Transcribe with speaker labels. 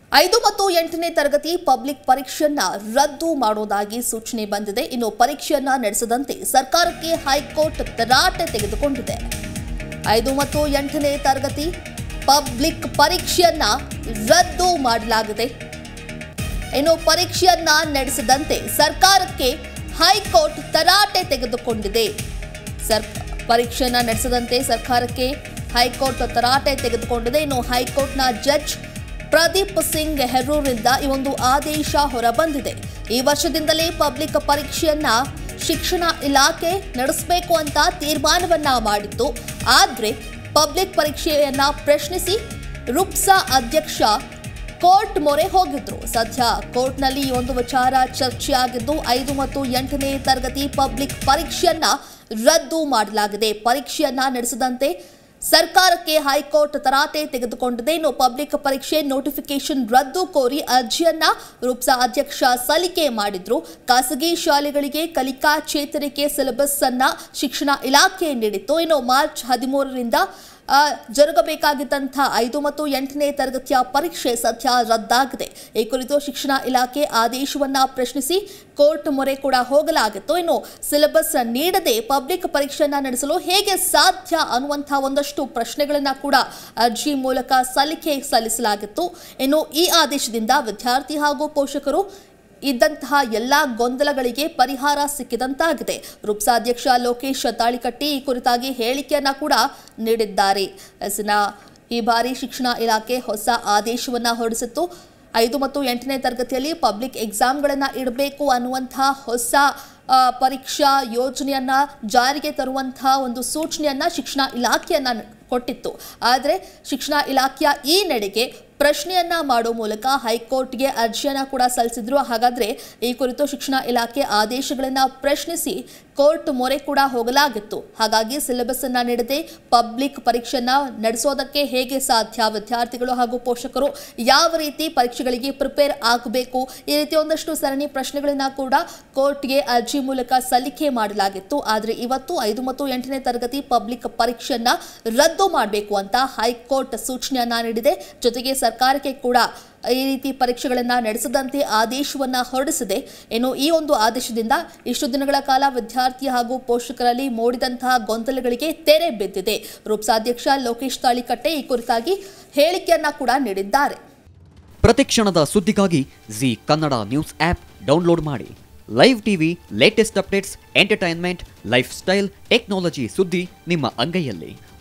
Speaker 1: ಐದು ಮತ್ತು ಎಂಟನೇ ತರಗತಿ ಪಬ್ಲಿಕ್ ಪರೀಕ್ಷೆಯನ್ನ ರದ್ದು ಮಾಡೋದಾಗಿ ಸೂಚನೆ ಬಂದಿದೆ ಇನ್ನು ಪರೀಕ್ಷೆಯನ್ನ ನಡೆಸದಂತೆ ಸರ್ಕಾರಕ್ಕೆ ಹೈಕೋರ್ಟ್ ತರಾಟೆ ತೆಗೆದುಕೊಂಡಿದೆ ಐದು ಮತ್ತು ಎಂಟನೇ ತರಗತಿ ಪಬ್ಲಿಕ್ ಪರೀಕ್ಷೆಯನ್ನ ರದ್ದು ಮಾಡಲಾಗಿದೆ ಇನ್ನು ಪರೀಕ್ಷೆಯನ್ನ ನಡೆಸದಂತೆ ಸರ್ಕಾರಕ್ಕೆ ಹೈಕೋರ್ಟ್ ತರಾಟೆ ತೆಗೆದುಕೊಂಡಿದೆ ಸರ್ ಪರೀಕ್ಷೆಯನ್ನ ನಡೆಸದಂತೆ ಸರ್ಕಾರಕ್ಕೆ ಹೈಕೋರ್ಟ್ ತರಾಟೆ ತೆಗೆದುಕೊಂಡಿದೆ ಇನ್ನು ಹೈಕೋರ್ಟ್ನ ಜಡ್ಜ್ ಪ್ರದೀಪ್ ಸಿಂಗ್ ಹೆರೂರಿಂದ ಈ ಒಂದು ಆದೇಶ ಹೊರಬಂದಿದೆ ಈ ವರ್ಷದಿಂದಲೇ ಪಬ್ಲಿಕ್ ಪರೀಕ್ಷೆಯನ್ನ ಶಿಕ್ಷಣ ಇಲಾಖೆ ನಡೆಸಬೇಕು ಅಂತ ತೀರ್ಮಾನವನ್ನ ಮಾಡಿತ್ತು ಆದ್ರೆ ಪಬ್ಲಿಕ್ ಪರೀಕ್ಷೆಯನ್ನ ಪ್ರಶ್ನಿಸಿ ರುಪ್ಸಾ ಅಧ್ಯಕ್ಷ ಕೋರ್ಟ್ ಮೊರೆ ಹೋಗಿದ್ರು ಸದ್ಯ ಕೋರ್ಟ್ನಲ್ಲಿ ಈ ಒಂದು ವಿಚಾರ ಚರ್ಚೆಯಾಗಿದ್ದು ಐದು ಮತ್ತು ಎಂಟನೇ ತರಗತಿ ಪಬ್ಲಿಕ್ ಪರೀಕ್ಷೆಯನ್ನ ರದ್ದು ಮಾಡಲಾಗಿದೆ ಪರೀಕ್ಷೆಯನ್ನ ನಡೆಸದಂತೆ ಸರ್ಕಾರಕ್ಕೆ ಹೈಕೋರ್ಟ್ ತರಾಟೆ ತೆಗೆದುಕೊಂಡಿದೆ ಇನ್ನು ಪಬ್ಲಿಕ್ ಪರೀಕ್ಷೆ ನೋಟಿಫಿಕೇಶನ್ ರದ್ದು ಕೋರಿ ಅರ್ಜಿಯನ್ನ ರೂಪ್ಸಾ ಅಧ್ಯಕ್ಷ ಸಲ್ಲಿಕೆ ಮಾಡಿದ್ರು ಖಾಸಗಿ ಶಾಲೆಗಳಿಗೆ ಕಲಿಕಾ ಚೇತರಿಕೆ ಸಿಲೆಬಸ್ ಅನ್ನ ಶಿಕ್ಷಣ ಇಲಾಖೆ ನೀಡಿತ್ತು ಇನ್ನು ಮಾರ್ಚ್ ಹದಿಮೂರರಿಂದ ಆ, ಜರುಗಬೇಕಾಗಿದ್ದಂಥ ಐದು ಮತ್ತು ಎಂಟನೇ ತರಗತಿಯ ಪರೀಕ್ಷೆ ಸದ್ಯ ರದ್ದಾಗಿದೆ ಈ ಕುರಿತು ಶಿಕ್ಷಣ ಇಲಾಖೆ ಆದೇಶವನ್ನ ಪ್ರಶ್ನಿಸಿ ಕೋರ್ಟ್ ಮೊರೆ ಕೂಡ ಹೋಗಲಾಗಿತ್ತು ಇನ್ನು ಸಿಲೆಬಸ್ ನೀಡದೆ ಪಬ್ಲಿಕ್ ಪರೀಕ್ಷೆಯನ್ನ ನಡೆಸಲು ಹೇಗೆ ಸಾಧ್ಯ ಅನ್ನುವಂತಹ ಒಂದಷ್ಟು ಪ್ರಶ್ನೆಗಳನ್ನ ಕೂಡ ಅರ್ಜಿ ಮೂಲಕ ಸಲ್ಲಿಕೆ ಸಲ್ಲಿಸಲಾಗಿತ್ತು ಇನ್ನು ಈ ಆದೇಶದಿಂದ ವಿದ್ಯಾರ್ಥಿ ಹಾಗೂ ಪೋಷಕರು ಇದ್ದಂತಹ ಎಲ್ಲಾ ಗೊಂದಲಗಳಿಗೆ ಪರಿಹಾರ ಸಿಕ್ಕಿದಂತಾಗಿದೆ ರುಪ್ಸಾ ಅಧ್ಯಕ್ಷ ಲೋಕೇಶ್ ತಾಳಿಕಟ್ಟಿ ಈ ಕುರಿತಾಗಿ ಹೇಳಿಕೆಯನ್ನ ಕೂಡ ನೀಡಿದ್ದಾರೆ ಎಸ್ನ ಈ ಬಾರಿ ಶಿಕ್ಷಣ ಇಲಾಖೆ ಹೊಸ ಆದೇಶವನ್ನ ಹೊರಡಿಸಿತ್ತು ಐದು ಮತ್ತು ಎಂಟನೇ ತರಗತಿಯಲ್ಲಿ ಪಬ್ಲಿಕ್ ಎಕ್ಸಾಮ್ಗಳನ್ನು ಇಡಬೇಕು ಅನ್ನುವಂತಹ ಹೊಸ ಆ, ಪರೀಕ್ಷಾ ಯೋಜನೆಯನ್ನ ಜಾರಿಗೆ ತರುವಂತಹ ಒಂದು ಸೂಚನೆಯನ್ನ ಶಿಕ್ಷಣ ಇಲಾಖೆಯನ್ನ ಕೊಟ್ಟಿತ್ತು ಆದರೆ ಶಿಕ್ಷಣ ಇಲಾಖೆಯ ಈ ನಡೆಗೆ ಪ್ರಶ್ನೆಯನ್ನ ಮಾಡೋ ಮೂಲಕ ಹೈಕೋರ್ಟ್ಗೆ ಅರ್ಜಿಯನ್ನ ಕೂಡ ಸಲ್ಲಿಸಿದ್ರು ಹಾಗಾದ್ರೆ ಈ ಕುರಿತು ಶಿಕ್ಷಣ ಇಲಾಖೆ ಆದೇಶಗಳನ್ನ ಪ್ರಶ್ನಿಸಿ ಕೋರ್ಟ್ ಮೊರೆ ಕೂಡ ಹೋಗಲಾಗಿತ್ತು ಹಾಗಾಗಿ ಸಿಲೆಬಸ್ ಅನ್ನ ನೀಡದೆ ಪಬ್ಲಿಕ್ ಪರೀಕ್ಷೆಯನ್ನ ನಡೆಸೋದಕ್ಕೆ ಹೇಗೆ ಸಾಧ್ಯ ವಿದ್ಯಾರ್ಥಿಗಳು ಹಾಗೂ ಪೋಷಕರು ಯಾವ ರೀತಿ ಪರೀಕ್ಷೆಗಳಿಗೆ ಪ್ರಿಪೇರ್ ಆಗಬೇಕು ಈ ರೀತಿ ಒಂದಷ್ಟು ಸರಣಿ ಪ್ರಶ್ನೆಗಳನ್ನ ಕೂಡ ಕೋರ್ಟ್ಗೆ ಅರ್ಜಿ ಮೂಲಕ ಸಲ್ಲಿಕೆ ಮಾಡಲಾಗಿತ್ತು ಆದರೆ ಇವತ್ತು ಐದು ಮತ್ತು ಎಂಟನೇ ತರಗತಿ ಪಬ್ಲಿಕ್ ಪರೀಕ್ಷೆಯನ್ನ ರದ್ದು ಮಾಡಬೇಕು ಅಂತ ಹೈಕೋರ್ಟ್ ಸೂಚನೆಯನ್ನ ನೀಡಿದೆ ಜೊತೆಗೆ ಸರ್ಕಾರಕ್ಕೆ ಕೂಡ ಈ ರೀತಿ ಪರೀಕ್ಷೆಗಳನ್ನ ನಡೆಸದಂತೆ ಆದೇಶವನ್ನ ಹೊರಡಿಸಿದೆ ಇನ್ನು ಈ ಒಂದು ಆದೇಶದಿಂದ ಇಷ್ಟು ದಿನಗಳ ಕಾಲ ವಿದ್ಯಾರ್ಥಿ ಹಾಗೂ ಪೋಷಕರಲ್ಲಿ ಮೂಡಿದಂತಹ ಗೊಂದಲಗಳಿಗೆ ತೆರೆ ಬಿದ್ದಿದೆ ರೂಪ್ಸಾಧ್ಯಕ್ಷ ಲೋಕೇಶ್ ತಾಳಿಕಟ್ಟೆ ಈ ಕುರಿತಾಗಿ ಹೇಳಿಕೆಯನ್ನ ಕೂಡ ನೀಡಿದ್ದಾರೆ
Speaker 2: ಪ್ರತಿಕ್ಷಣದ ಸುದ್ದಿಗಾಗಿ Zee Kannada news app download ಮಾಡಿ live TV latest updates entertainment lifestyle technology ಸುದ್ದಿ ನಿಮ್ಮ ಅಂಗೈಯಲ್ಲಿ